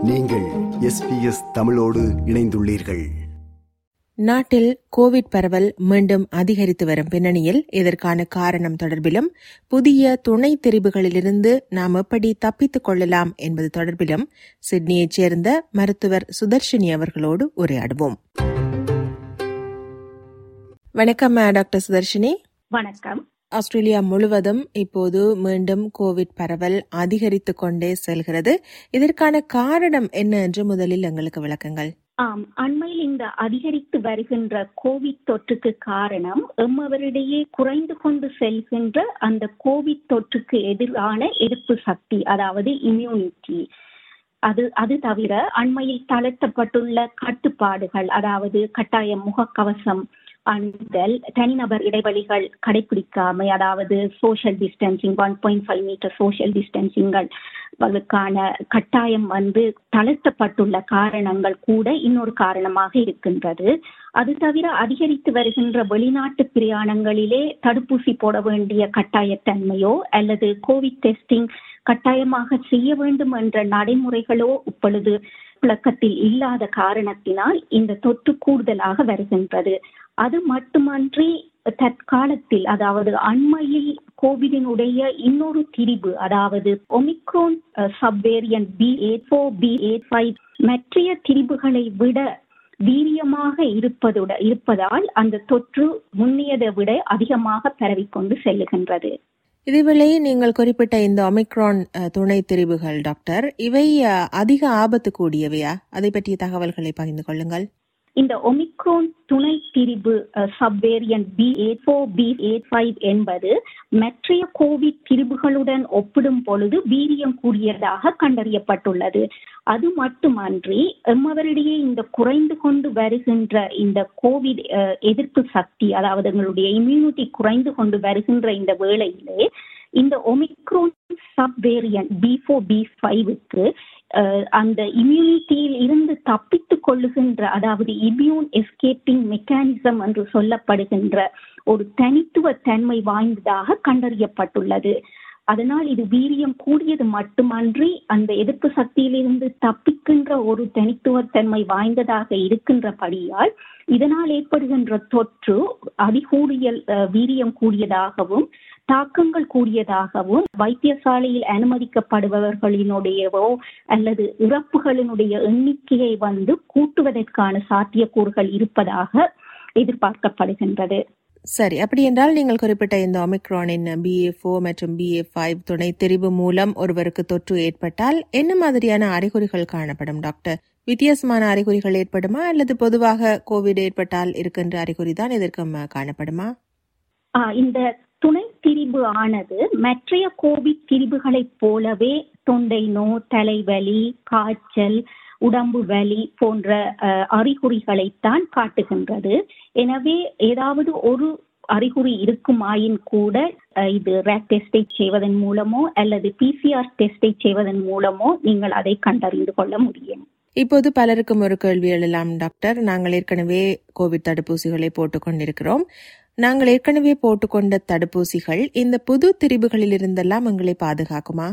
நீங்கள் எஸ்பிஎஸ் தமிழோடு இணைந்துள்ளீர்கள் நாட்டில் கோவிட் பரவல் மீண்டும் அதிகரித்து வரும் பின்னணியில் இதற்கான காரணம் தொடர்பிலும் புதிய துணை தெரிவுகளிலிருந்து நாம் எப்படி தப்பித்துக் கொள்ளலாம் என்பது தொடர்பிலும் சிட்னியைச் சேர்ந்த மருத்துவர் சுதர்ஷினி அவர்களோடு உரையாடுவோம் வணக்கம் டாக்டர் சுதர்ஷினி வணக்கம் ஆஸ்திரேலியா முழுவதும் இப்போது மீண்டும் கோவிட் பரவல் அதிகரித்துக் கொண்டே செல்கிறது இதற்கான காரணம் என்ன என்று முதலில் எங்களுக்கு விளக்குங்கள் ஆம் அண்மையில் இந்த அதிகரித்து வருகின்ற கோவிட் தொற்றுக்கு காரணம் எம்மவரிடையே குறைந்து கொண்டு செல்கின்ற அந்த கோவிட் தொற்றுக்கு எதிரான எதிர்ப்பு சக்தி அதாவது இம்யூனிட்டி அது அது தவிர அண்மையில் தளர்த்தப்பட்டுள்ள கட்டுப்பாடுகள் அதாவது கட்டாய முகக்கவசம் அணிதல் தனிநபர் இடைவெளிகள் கடைபிடிக்காமை அதாவது social distancing one point five metre social டிஸ்டன்சிங்கள் அதற்கான கட்டாயம் வந்து தளர்த்தப்பட்டுள்ள காரணங்கள் கூட இன்னொரு காரணமாக இருக்கின்றது அது தவிர அதிகரித்து வருகின்ற வெளிநாட்டு பிரயாணங்களிலே தடுப்பூசி போட வேண்டிய கட்டாயத்தன்மையோ அல்லது கோவிட் டெஸ்டிங் கட்டாயமாக செய்ய வேண்டும் என்ற நடைமுறைகளோ இப்பொழுது புழக்கத்தில் இல்லாத காரணத்தினால் இந்த தொற்று கூடுதலாக வருகின்றது அது மட்டுமன்றி தற்காலத்தில் அதாவது அண்மையில் கோவிடினுடைய இன்னொரு திரிவு அதாவது Omicron subvariant B eight four B eight five மற்றைய திரிவுகளை விட வீரியமாக இருப்பதுட இருப்பதால் அந்த தொற்று முன்னியதை விட அதிகமாக பரவிக்கொண்டு செல்லுகின்றது இதேவேளை நீங்கள் குறிப்பிட்ட இந்த ஒமிக்ரான் துணை தெரிவுகள் டாக்டர் இவை அதிக ஆபத்து கூடியவையா அதை பற்றிய தகவல்களை பகிர்ந்து கொள்ளுங்கள் இந்த ஒமிக்ரோன் துணை பிரிவு subvariant B eight four B eight five என்பது மற்றைய கோவிட் பிரிவுகளுடன் ஒப்பிடும் பொழுது வீரியம் கூடியதாக கண்டறியப்பட்டுள்ளது அது மட்டுமன்றி எம்மவரிடையே இந்த குறைந்து கொண்டு வருகின்ற இந்த கோவிட் எதிர்ப்பு சக்தி அதாவது எங்களுடைய இம்யூனிட்டி குறைந்து கொண்டு வருகின்ற இந்த வேளையிலே இந்த Omicron sub variant B four B ஃபைவுக்கு அந்த இம்யூனிட்டியில் இருந்து தப்பித்துக் கொள்ளுகின்ற அதாவது இம்யூன் எஸ்கேப்பிங் மெக்கானிசம் என்று சொல்லப்படுகின்ற ஒரு தனித்துவ தன்மை வாய்ந்ததாக கண்டறியப்பட்டுள்ளது அதனால் இது வீரியம் கூடியது மட்டுமன்றி அந்த எதிர்ப்பு சக்தியிலிருந்து தப்பிக்கின்ற ஒரு தனித்துவத்தன்மை வாய்ந்ததாக இருக்கின்றபடியால் இதனால் ஏற்படுகின்ற தொற்று அதிகூடிய வீரியம் கூடியதாகவும் தாக்கங்கள் கூடியதாகவும் வைத்தியசாலையில் அனுமதிக்கப்படுபவர்களினுடையவோ அல்லது இறப்புகளினுடைய எண்ணிக்கையை வந்து கூட்டுவதற்கான சாத்தியக்கூறுகள் இருப்பதாக எதிர்பார்க்கப்படுகின்றது சரி அப்படி என்றால் நீங்கள் குறிப்பிட்ட இந்த ஒமிக்ரானின் பிஏ ஃபோர் மற்றும் பிஏ ஃபைவ் துணை தெரிவு மூலம் ஒருவருக்கு தொற்று ஏற்பட்டால் என்ன மாதிரியான அறிகுறிகள் காணப்படும் டாக்டர் வித்தியாசமான அறிகுறிகள் ஏற்படுமா அல்லது பொதுவாக கோவிட் ஏற்பட்டால் இருக்கின்ற அறிகுறி தான் இதற்கும் காணப்படுமா இந்த துணை பிரிவு ஆனது மற்றைய கோவிட் பிரிவுகளைப் போலவே தொண்டை நோ தலைவலி காய்ச்சல் உடம்பு வலி போன்ற அறிகுறிகளைத்தான் காட்டுகின்றது எனவே ஏதாவது ஒரு அறிகுறி இருக்குமாயின் கூட இது ரேக் டெஸ்டை செய்வதன் மூலமோ அல்லது பிசிஆர் டெஸ்டை செய்வதன் மூலமோ நீங்கள் அதை கண்டறிந்து கொள்ள முடியும் இப்போது பலருக்கும் ஒரு கேள்வி எழலாம் டாக்டர் நாங்கள் ஏற்கனவே கோவிட் தடுப்பூசிகளை போட்டுக் கொண்டிருக்கிறோம் நாங்கள் ஏற்கனவே போட்டுக்கொண்ட தடுப்பூசிகள் இந்த புது திரிவுகளில் இருந்தெல்லாம் எங்களை பாதுகாக்குமா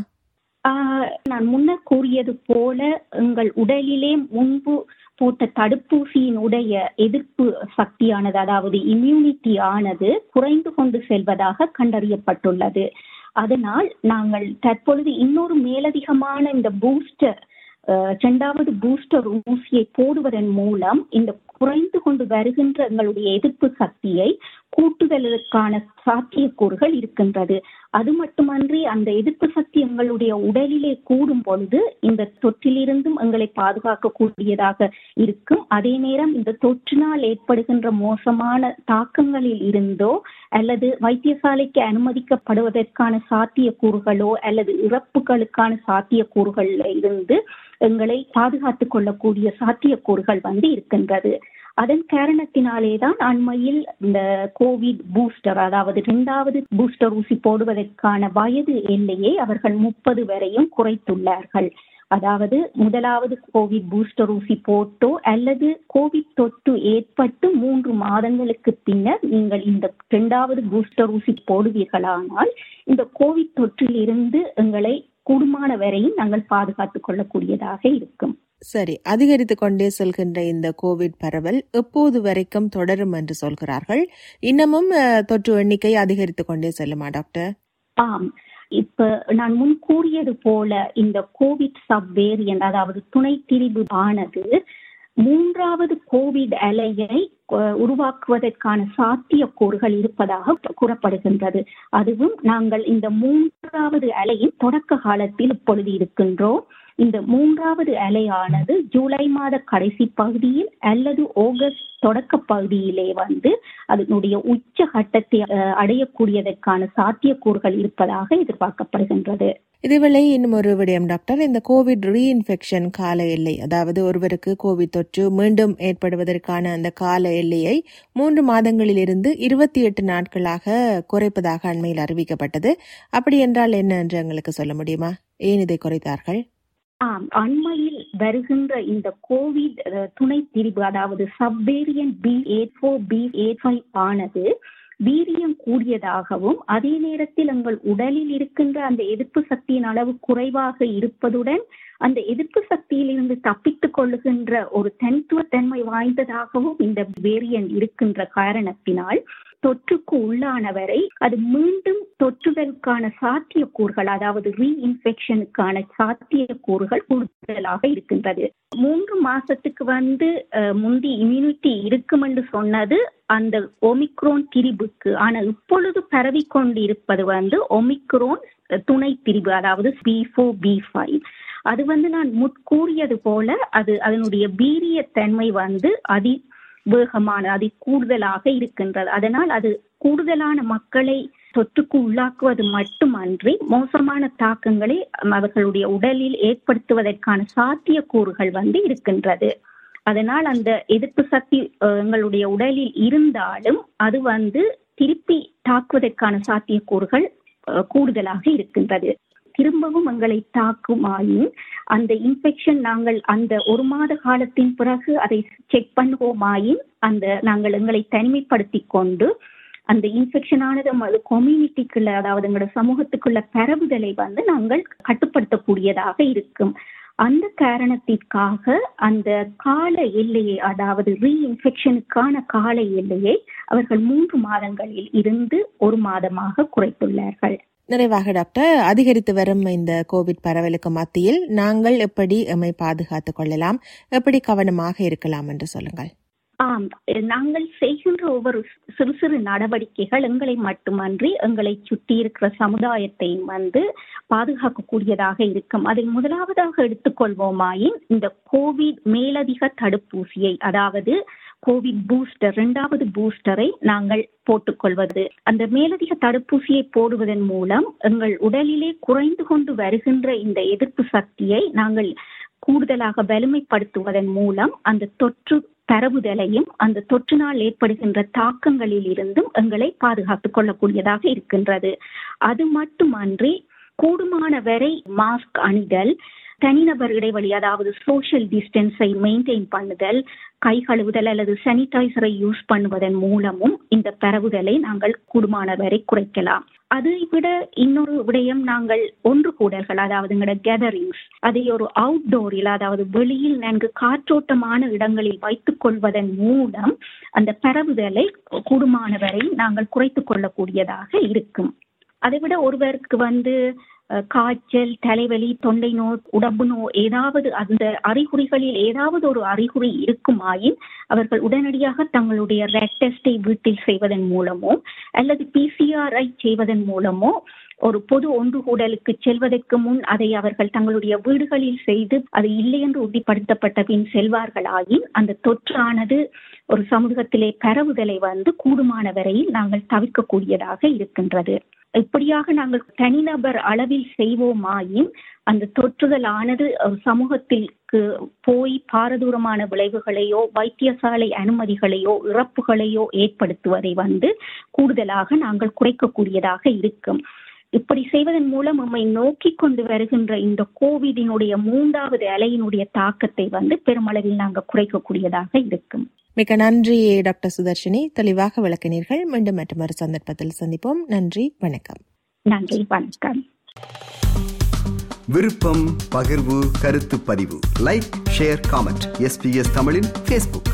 நான் முன்னர் கூறியது போல எங்கள் உடலிலே முன்பு போட்ட தடுப்பூசியினுடைய எதிர்ப்பு சக்தியானது அதாவது இம்யூனிட்டி ஆனது குறைந்து கொண்டு செல்வதாக கண்டறியப்பட்டுள்ளது அதனால் நாங்கள் தற்பொழுது இன்னொரு மேலதிகமான இந்த பூஸ்டர் இரண்டாவது பூஸ்டர் ஊசியை போடுவதன் மூலம் இந்த குறைந்து கொண்டு வருகின்ற எங்களுடைய எதிர்ப்பு சக்தியை கூட்டுதலுக்கான சாத்தியக்கூறுகள் இருக்கின்றது அது மட்டுமன்றி அந்த எதிர்ப்பு சக்தி எங்களுடைய உடலிலே கூடும் பொழுது இந்த தொற்றிலிருந்தும் எங்களை பாதுகாக்கக்கூடியதாக இருக்கும் அதே நேரம் இந்த தொற்றினால் ஏற்படுகின்ற மோசமான தாக்கங்களில் இருந்தோ அல்லது வைத்தியசாலைக்கு அனுமதிக்கப்படுவதற்கான சாத்தியக்கூறுகளோ அல்லது இறப்புகளுக்கான சாத்தியக்கூறுகளில் இருந்து எங்களை பாதுகாத்துக் கொள்ளக்கூடிய சாத்தியக்கூறுகள் வந்து இருக்கின்றது அதன் காரணத்தினாலே தான் அண்மையில் இந்த கோவிட் பூஸ்டர் அதாவது இரண்டாவது பூஸ்டர் ஊசி போடுவதற்கான வயது எல்லையை அவர்கள் முப்பது வரையும் குறைத்துள்ளார்கள் அதாவது முதலாவது கோவிட் பூஸ்டர் ஊசி போட்டோ அல்லது கோவிட் தொற்று ஏற்பட்டு மூன்று மாதங்களுக்கு பின்னர் நீங்கள் இந்த இரண்டாவது பூஸ்டர் ஊசி போடுவீர்களானால் இந்த கோவிட் தொற்றில் இருந்து எங்களை கூடுமான வரையும் நாங்கள் பாதுகாத்துக் கொள்ளக்கூடியதாக இருக்கும் சரி அதிகரித்து கொண்டே செல்கின்ற இந்த கோவிட் பரவல் எப்போது வரைக்கும் தொடரும் என்று சொல்கிறார்கள் இன்னமும் அஹ், தொற்று எண்ணிக்கை அதிகரித்து கொண்டே செல்லுமா டாக்டர் ஆம் இப்ப நான் முன் கூறியது போல இந்த கோவிட் சப் வேரியன்ட் அதாவது துணை திரிவு ஆனது மூன்றாவது கோவிட் அலையை அஹ், உருவாக்குவதற்கான சாத்தியக்கூறுகள் இருப்பதாக கூறப்படுகின்றது அதுவும் நாங்கள் இந்த மூன்றாவது அலையின் தொடக்க காலத்தில் இப்பொழுது இருக்கின்றோம் இந்த மூன்றாவது அலையானது ஜூலை மாத கடைசி பகுதியில் அல்லது ஆகஸ்ட் தொடக்க பகுதியிலே வந்து அதனுடைய உச்ச கட்டத்தை அஹ், அடையக்கூடியதற்கான சாத்தியக்கூறுகள் இருப்பதாக எதிர்பார்க்கப்படுகின்றது இதேவேளை இன்னும் ஒரு விடயம் டாக்டர் இந்த கோவிட் ரீஇன்ஃபெக்ஷன் கால எல்லை அதாவது ஒருவருக்கு கோவிட் தொற்று மீண்டும் ஏற்படுவதற்கான அந்த கால எல்லையை மூன்று மாதங்களிலிருந்து இருபத்தி எட்டு நாட்களாக குறைப்பதாக அண்மையில் அறிவிக்கப்பட்டது அப்படி என்றால் என்ன என்று எங்களுக்கு சொல்ல முடியுமா ஏன் இதை குறைத்தார்கள் ஆம் அண்மையில் வருகின்ற இந்த கோவிட் அஹ், துணை பிரிவு அதாவது subvariant B eight four B eight five ஆனது வீரியம் கூடியதாகவும் அதே நேரத்தில் எங்கள் உடலில் இருக்கின்ற அந்த எதிர்ப்பு சக்தியின் அளவு குறைவாக இருப்பதுடன் அந்த எதிர்ப்பு சக்தியிலிருந்து தப்பித்துக் கொள்ளுகின்ற ஒரு தனித்துவத்தன்மை வாய்ந்ததாகவும் இந்த வேரியன்ட் இருக்கின்ற காரணத்தினால் தொற்றுக்கு உள்ளானவரை அது மீண்டும் தொற்றுதலுக்கான சாத்தியக்கூறுகள் அதாவது ரீஇன்ஃபெக்ஷனுக்கான சாத்தியக்கூறுகள் கூடுதலாக இருக்கின்றது மூன்று மாசத்துக்கு வந்து அஹ், முந்தி இம்யூனிட்டி இருக்கும் என்று சொன்னது அந்த ஒமிக்ரோன் திரிபுக்கு ஆனா இப்பொழுது பரவி கொண்டிருப்பது வந்து ஒமிக்ரோன் துணை பிரிவு அதாவது பி ஃபோர் பி ஃபைவ் அது வந்து நான் முற்கூறியது போல அது அதனுடைய வீரியத்தன்மை வந்து அதி வேகமான அதி கூடுதலாக இருக்கின்றது அதனால் அது கூடுதலான மக்களை தொற்றுக்கு உள்ளாக்குவது மட்டுமன்றி மோசமான தாக்கங்களை அவர்களுடைய உடலில் ஏற்படுத்துவதற்கான சாத்தியக்கூறுகள் வந்து இருக்கின்றது அதனால் அந்த எதிர்ப்பு சக்தி அஹ், எங்களுடைய உடலில் இருந்தாலும் அது வந்து திருப்பி தாக்குவதற்கான சாத்தியக்கூறுகள் அஹ், கூடுதலாக இருக்கின்றது திரும்பவும் எங்களை தாக்குமாயின் அந்த இன்ஃபெக்ஷன் நாங்கள் அந்த ஒரு மாத காலத்தின் பிறகு அதை செக் பண்ணுவோமாயின் அந்த நாங்கள் எங்களை தனிமைப்படுத்தி கொண்டு அந்த இன்ஃபெக்ஷன் ஆனது நமது கம்யூனிட்டிக்குள்ள அதாவது எங்களோட சமூகத்துக்குள்ள பரவுதலை வந்து நாங்கள் கட்டுப்படுத்தக்கூடியதாக இருக்கும் அந்த காரணத்திற்காக அந்த கால எல்லையை அதாவது ரீஇன்ஃபெக்ஷனுக்கான கால எல்லையை அவர்கள் மூன்று மாதங்களில் இருந்து ஒரு மாதமாக குறைத்துள்ளார்கள் நிறைவாக டாக்டர் அதிகரித்து வரும் இந்த கோவிட் பரவலுக்கு மத்தியில் நாங்கள் எப்படி எம்மை பாதுகாத்துக் கொள்ளலாம் எப்படி கவனமாக இருக்கலாம் என்று சொல்லுங்கள் ஆம் நாங்கள் செய்கின்ற ஒவ்வொரு சிறு சிறு நடவடிக்கைகள் எங்களை மட்டுமன்றி எங்களை சுற்றி இருக்கிற சமுதாயத்தையும் வந்து பாதுகாக்கக்கூடியதாக இருக்கும் அதில் முதலாவதாக எடுத்துக்கொள்வோமாயின் இந்த கோவிட் மேலதிக தடுப்பூசியை அதாவது கோவிட் பூஸ்டர் இரண்டாவது பூஸ்டரை நாங்கள் போட்டுக்கொள்வது அந்த மேலதிக தடுப்பூசியை போடுவதன் மூலம் எங்கள் உடலிலே குறைந்து கொண்டு வருகின்ற இந்த எதிர்ப்பு சக்தியை நாங்கள் கூடுதலாக வலிமைப்படுத்துவதன் மூலம் அந்த தொற்று பரவுதலையும் அந்த தொற்றினால் ஏற்படுகின்ற தாக்கங்களில் இருந்தும் எங்களை பாதுகாத்துக் கொள்ளக்கூடியதாக இருக்கின்றது அது மட்டுமன்றி கூடுமான வரை மாஸ்க் அணிதல் தனிநபர் இடைவெளி அதாவது சோஷியல் டிஸ்டன்ஸை மெயின்டைன் பண்ணுதல் கை கழுவுதல் அல்லது சானிடைசரை யூஸ் பண்ணுவதன் மூலமும் இந்த பரவுதலை நாங்கள் கூடுமான வரை குறைக்கலாம் அதை விட இன்னொரு விடயம் நாங்கள் ஒன்று கூடல்கள் அதாவது எங்களோட கேதரிங்ஸ் அதை ஒரு அவுட்டோரில் அதாவது வெளியில் நன்கு காற்றோட்டமான இடங்களில் வைத்துக் கொள்வதன் மூலம் அந்த பரவுதலை கூடுமான வரை நாங்கள் குறைத்துக் கொள்ளக்கூடியதாக இருக்கும் அதை விட ஒருவருக்கு வந்து அஹ், காய்ச்சல் தலைவலி தொண்டை நோய் உடம்பு நோய் ஏதாவது அந்த அறிகுறிகளில் ஏதாவது ஒரு அறிகுறி இருக்குமாயின் அவர்கள் உடனடியாக தங்களுடைய ரெட் டெஸ்டை வீட்டில் செய்வதன் மூலமோ அல்லது பிசிஆர்ஐ செய்வதன் மூலமோ ஒரு பொது ஒன்று கூடலுக்கு செல்வதற்கு முன் அதை அவர்கள் தங்களுடைய வீடுகளில் செய்து அது இல்லை என்று உறுதிப்படுத்தப்பட்ட பின் செல்வார்களாயின் அந்த தொற்றானது ஒரு சமூகத்திலே பரவுதலை வந்து கூடுமான வரையில் நாங்கள் தவிர்க்கக்கூடியதாக இருக்கின்றது இப்படியாக நாங்கள் தனிநபர் அளவில் செய்வோமாயின் அந்த தொற்றுதல் ஆனது ஒரு சமூகத்திற்கு போய் பாரதூரமான விளைவுகளையோ வைத்தியசாலை அனுமதிகளையோ இறப்புகளையோ ஏற்படுத்துவதை வந்து கூடுதலாக நாங்கள் குறைக்கக்கூடியதாக இருக்கும் இப்படி செய்வதன் மூலம் நம்மை நோக்கி கொண்டு வருகின்ற இந்த கோவிடினுடைய மூன்றாவது அலையினுடைய தாக்கத்தை வந்து பெருமளவில் நாங்கள் குறைக்கக்கூடியதாக இருக்கும் மிக்க நன்றி டாக்டர் சுதர்ஷினி தெளிவாக விளக்கினீர்கள் மீண்டும் மற்றொரு சந்தர்ப்பத்தில் சந்திப்போம் நன்றி வணக்கம் நன்றி வணக்கம் விருப்பம் பகிர்வு கருத்து பதிவு லைக் ஷேர் காமெண்ட் எஸ்பிஎஸ் தமிழின் ஃபேஸ்புக்